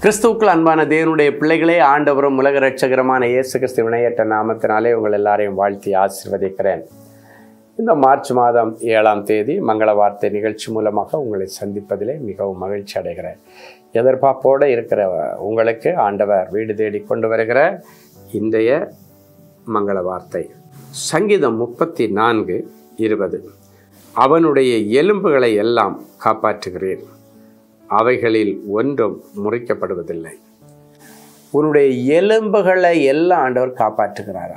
கிறிஸ்துவுக்குள் அன்பான தேவனுடைய பிள்ளைகளே ஆண்டவரும் உலக ரட்சகரமான இயேசு கிறிஸ்து வினையற்ற நாமத்தினாலே உங்கள் எல்லாரையும் வாழ்த்தி ஆசீர்வதிக்கிறேன் இந்த மார்ச் மாதம் ஏழாம் தேதி மங்கள வார்த்தை நிகழ்ச்சி மூலமாக உங்களை சந்திப்பதிலே மிகவும் மகிழ்ச்சி அடைகிறேன் எதிர்பார்ப்போடு இருக்கிற உங்களுக்கு ஆண்டவர் வீடு தேடி கொண்டு வருகிற இன்றைய மங்கள வார்த்தை சங்கீதம் முப்பத்தி நான்கு இருபது அவனுடைய எலும்புகளை எல்லாம் காப்பாற்றுகிறேன் அவைகளில் ஒன்றும் முறிக்கப்படுவதில்லை உன்னுடைய எலும்புகளை எல்லாம் ஆண்டவர் காப்பாற்றுகிறாரா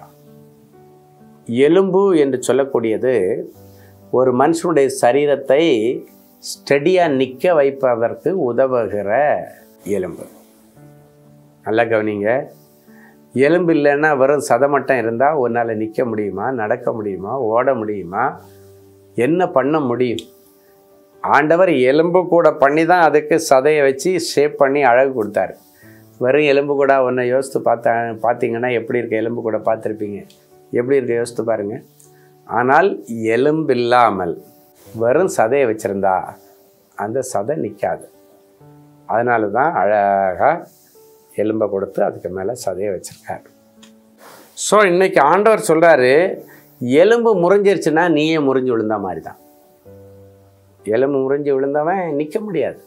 எலும்பு என்று சொல்லக்கூடியது ஒரு மனுஷனுடைய சரீரத்தை ஸ்டடியாக நிற்க வைப்பதற்கு உதவுகிற எலும்பு நல்லா கவனிங்க எலும்பு இல்லைன்னா வெறும் சதமட்டம் இருந்தால் உன்னால் நிற்க முடியுமா நடக்க முடியுமா ஓட முடியுமா என்ன பண்ண முடியும் ஆண்டவர் எலும்பு கூட பண்ணி தான் அதுக்கு சதையை வச்சு ஷேப் பண்ணி அழகு கொடுத்தாரு வெறும் எலும்பு கூட ஒன்றை யோசித்து பார்த்தா பார்த்தீங்கன்னா எப்படி இருக்க எலும்பு கூட பார்த்துருப்பீங்க எப்படி இருக்க யோசித்து பாருங்கள் ஆனால் எலும்பு இல்லாமல் வெறும் சதையை வச்சுருந்தா அந்த சதை நிற்காது அதனால தான் அழகாக எலும்பை கொடுத்து அதுக்கு மேலே சதையை வச்சுருக்காரு ஸோ இன்றைக்கி ஆண்டவர் சொல்கிறாரு எலும்பு முறிஞ்சிருச்சுன்னா நீயே முறிஞ்சு விழுந்த மாதிரி தான் எலும்பு முறிஞ்சு விழுந்தவன் நிற்க முடியாது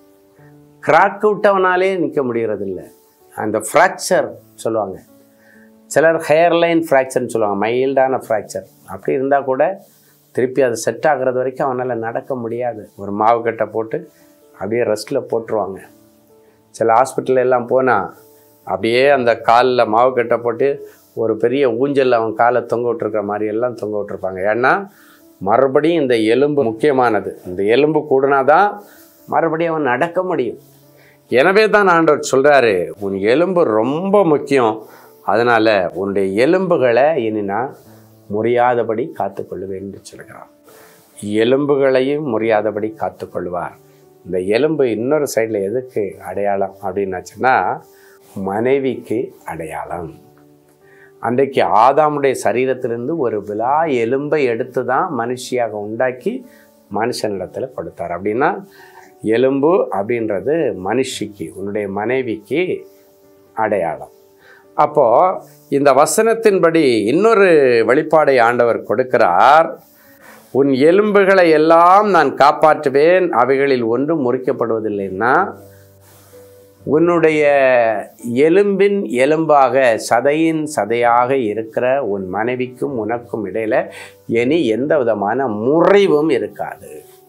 கிராக் விட்டவனாலே நிற்க முடியறதில்ல அந்த ஃப்ராக்சர் சொல்லுவாங்க சிலர் ஹேர்லைன் ஃப்ராக்சர்னு சொல்லுவாங்க மைல்டான ஃப்ராக்சர் அப்படி இருந்தால் கூட திருப்பி அது செட் ஆகுறது வரைக்கும் அவனால் நடக்க முடியாது ஒரு மாவு கட்டை போட்டு அப்படியே ரெஸ்ட்டில் போட்டுருவாங்க சில ஹாஸ்பிட்டல் எல்லாம் போனால் அப்படியே அந்த காலில் மாவு கட்டை போட்டு ஒரு பெரிய ஊஞ்சல் அவன் காலை தொங்க விட்டுருக்கிற மாதிரி எல்லாம் தொங்க விட்டுருப்பாங்க ஏன்னா மறுபடியும் இந்த எலும்பு முக்கியமானது இந்த எலும்பு கூடுனா தான் மறுபடியும் அவன் நடக்க முடியும் எனவே தான் ஆண்டவர் சொல்கிறாரு உன் எலும்பு ரொம்ப முக்கியம் அதனால் உன்னுடைய எலும்புகளை இனி நான் முறியாதபடி காத்துக்கொள்ளுவேன் என்று சொல்கிறான் எலும்புகளையும் முறியாதபடி காத்துக்கொள்வார் இந்த எலும்பு இன்னொரு சைடில் எதுக்கு அடையாளம் அப்படின்னாச்சுன்னா மனைவிக்கு அடையாளம் அன்றைக்கு ஆதாமுடைய சரீரத்திலிருந்து ஒரு விழா எலும்பை எடுத்து தான் மனுஷியாக உண்டாக்கி மனுஷனிடத்தில் கொடுத்தார் அப்படின்னா எலும்பு அப்படின்றது மனுஷிக்கு உன்னுடைய மனைவிக்கு அடையாளம் அப்போது இந்த வசனத்தின்படி இன்னொரு வெளிப்பாடை ஆண்டவர் கொடுக்கிறார் உன் எலும்புகளை எல்லாம் நான் காப்பாற்றுவேன் அவைகளில் ஒன்றும் முறிக்கப்படுவதில்லைன்னா உன்னுடைய எலும்பின் எலும்பாக சதையின் சதையாக இருக்கிற உன் மனைவிக்கும் உனக்கும் இடையில இனி எந்த விதமான முறைவும் இருக்காது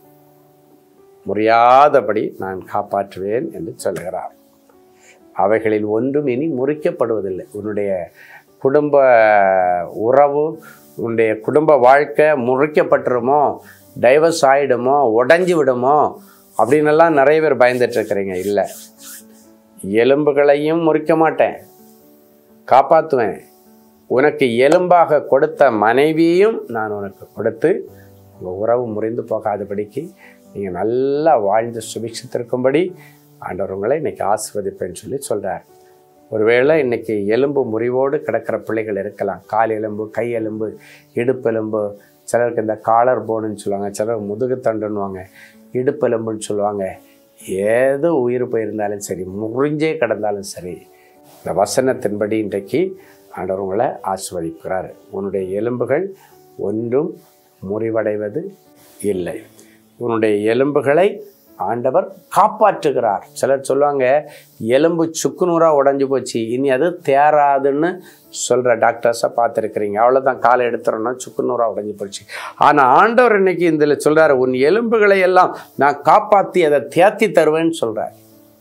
முறியாதபடி நான் காப்பாற்றுவேன் என்று சொல்கிறார் அவைகளில் ஒன்றும் இனி முறிக்கப்படுவதில்லை உன்னுடைய குடும்ப உறவு உன்னுடைய குடும்ப வாழ்க்கை முறிக்கப்பட்டுருமோ டைவர்ஸ் ஆகிடுமோ உடஞ்சி விடுமோ அப்படின்னெல்லாம் நிறைய பேர் பயந்துட்டுருக்கிறீங்க இல்லை எலும்புகளையும் முறிக்க மாட்டேன் காப்பாற்றுவேன் உனக்கு எலும்பாக கொடுத்த மனைவியும் நான் உனக்கு கொடுத்து உங்கள் உறவு முறிந்து போகாதபடிக்கு நீங்கள் நல்லா வாழ்ந்து சுபிக்ஷித்திருக்கும்படி ஆண்டவர் உங்களை இன்றைக்கி ஆசிர்வதிப்பேன்னு சொல்லி சொல்கிறார் ஒருவேளை இன்றைக்கி எலும்பு முறிவோடு கிடக்கிற பிள்ளைகள் இருக்கலாம் கால் எலும்பு கை எலும்பு இடுப்பெலும்பு சிலருக்கு இந்த காலர் போனுன்னு சொல்லுவாங்க சிலர் முதுகுத்தண்டுன்னுவாங்க இடுப்பெலும்புன்னு சொல்லுவாங்க ஏதோ உயிர் போயிருந்தாலும் சரி முறிஞ்சே கிடந்தாலும் சரி இந்த வசனத்தின்படி இன்றைக்கு ஆண்டவர் உங்களை ஆசிர்வதிக்கிறார் உன்னுடைய எலும்புகள் ஒன்றும் முறிவடைவது இல்லை உன்னுடைய எலும்புகளை ஆண்டவர் காப்பாற்றுகிறார் சிலர் சொல்லுவாங்க எலும்பு சுக்குநூறாக உடஞ்சி போச்சு இனி அது தேராதுன்னு சொல்கிற டாக்டர்ஸை பார்த்துருக்குறீங்க அவ்வளோதான் காலை எடுத்துறோன்னா சுக்குநூறாக உடஞ்சி போச்சு ஆனால் ஆண்டவர் இன்னைக்கு இதில் சொல்கிறார் உன் எலும்புகளை எல்லாம் நான் காப்பாற்றி அதை தேத்தி தருவேன்னு சொல்கிறார்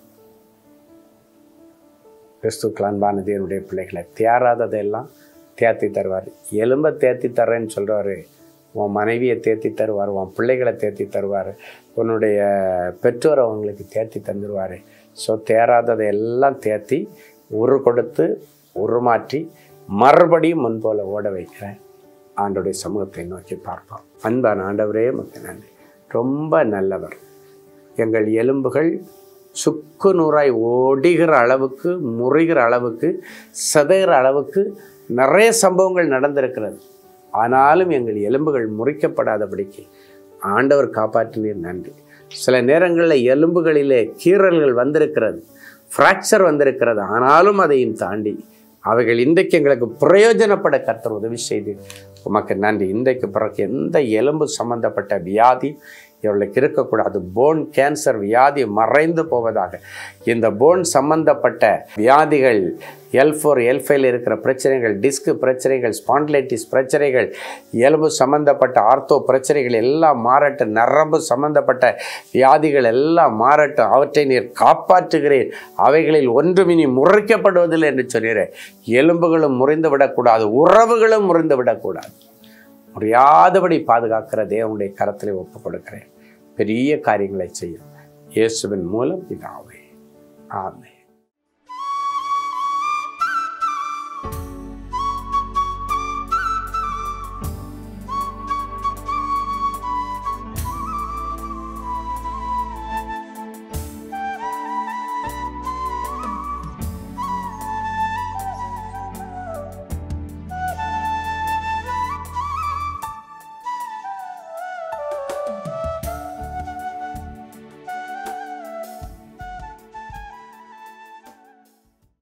கிறிஸ்துக்கள் அன்பானது என்னுடைய பிள்ளைகளை தேராததையெல்லாம் தேத்தி தருவார் எலும்பை தேத்தி தர்றேன்னு சொல்கிறாரு உன் மனைவியை தேத்தி தருவார் உன் பிள்ளைகளை தேத்தி தருவார் உன்னுடைய பெற்றோரை அவங்களுக்கு தேத்தி தந்துடுவார் ஸோ தேராததை எல்லாம் தேத்தி உரு கொடுத்து உருமாற்றி மறுபடியும் முன்போல ஓட வைக்கிறேன் ஆண்டோடைய சமூகத்தை நோக்கி பார்ப்போம் அன்பான ஆண்டவரே மக்கள் நன்றி ரொம்ப நல்லவர் எங்கள் எலும்புகள் சுக்கு நூறாய் ஒடிகிற அளவுக்கு முறிகிற அளவுக்கு சிதைகிற அளவுக்கு நிறைய சம்பவங்கள் நடந்திருக்கிறது ஆனாலும் எங்கள் எலும்புகள் முறிக்கப்படாதபடிக்கு ஆண்டவர் காப்பாற்றினீர் நன்றி சில நேரங்களில் எலும்புகளிலே கீறல்கள் வந்திருக்கிறது ஃப்ராக்சர் வந்திருக்கிறது ஆனாலும் அதையும் தாண்டி அவைகள் இன்றைக்கு எங்களுக்கு பிரயோஜனப்பட கர்த்தர் உதவி செய்து உமக்கு நன்றி இன்றைக்கு பிறகு எந்த எலும்பு சம்பந்தப்பட்ட வியாதி இவர்களுக்கு இருக்கக்கூடாது போன் கேன்சர் வியாதி மறைந்து போவதாக இந்த போன் சம்பந்தப்பட்ட வியாதிகள் எல் ஃபோர் எல் ஃபைவ்ல இருக்கிற பிரச்சனைகள் டிஸ்க் பிரச்சனைகள் ஸ்பாண்ட்லைட்டிஸ் பிரச்சனைகள் எலும்பு சம்பந்தப்பட்ட ஆர்த்தோ பிரச்சனைகள் எல்லாம் மாறட்டும் நரம்பு சம்பந்தப்பட்ட வியாதிகள் எல்லாம் மாறட்டும் அவற்றை நீர் காப்பாற்றுகிறீர் அவைகளில் ஒன்றும் இனி முறைக்கப்படுவதில்லை என்று சொல்கிறேன் எலும்புகளும் முறிந்து விடக்கூடாது உறவுகளும் முறிந்து விடக்கூடாது முடியாதபடி பாதுகாக்கிற தேவனுடைய கரத்திலே ஒப்புக் கொடுக்கிறேன் பெரிய காரியங்களை செய்யும் இயேசுவின் மூலம் இதாவே ஆமென்